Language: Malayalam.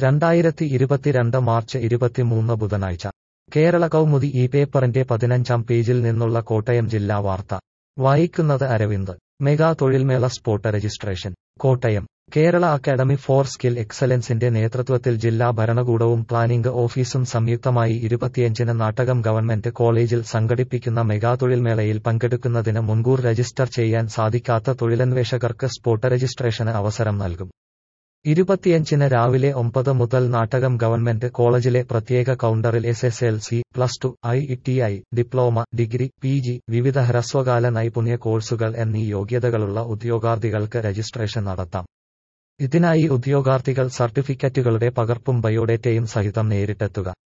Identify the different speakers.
Speaker 1: രണ്ടായിരത്തി ഇരുപത്തിരണ്ട് മാർച്ച് ഇരുപത്തിമൂന്ന് ബുധനാഴ്ച കേരള കൗമുദി ഈ പേപ്പറിന്റെ പതിനഞ്ചാം പേജിൽ നിന്നുള്ള കോട്ടയം ജില്ലാ വാർത്ത വായിക്കുന്നത് അരവിന്ദ് മെഗാ തൊഴിൽമേള spot registration Kottayam Kerala academy for skill എക്സലൻസിന്റെ നേതൃത്വത്തിൽ ജില്ലാ ഭരണകൂടവും പ്ലാനിംഗ് ഓഫീസും സംയുക്തമായി ഇരുപത്തിയഞ്ചിന് നാട്ടകം ഗവൺമെന്റ് കോളേജിൽ സംഘടിപ്പിക്കുന്ന മെഗാ തൊഴിൽമേളയിൽ പങ്കെടുക്കുന്നതിന് മുൻകൂർ രജിസ്റ്റർ ചെയ്യാൻ സാധിക്കാത്ത തൊഴിലന്വേഷകർക്ക് സ്പോട്ട് രജിസ്ട്രേഷന് അവസരം നൽകും ഇരുപത്തിയഞ്ചിന് രാവിലെ ഒമ്പത് മുതൽ നാട്ടകം ഗവൺമെന്റ് കോളേജിലെ പ്രത്യേക കൗണ്ടറിൽ S S L C plus two I T I diploma degree P G വിവിധ ഹ്രസ്വകാല നൈപുണ്യ കോഴ്സുകൾ എന്നീ യോഗ്യതകളുള്ള ഉദ്യോഗാർത്ഥികൾക്ക് രജിസ്ട്രേഷൻ നടത്താം ഇതിനായി ഉദ്യോഗാർത്ഥികൾ സർട്ടിഫിക്കറ്റുകളുടെ പകർപ്പും ബയോഡേറ്റയും സഹിതം നേരിട്ടെത്തുക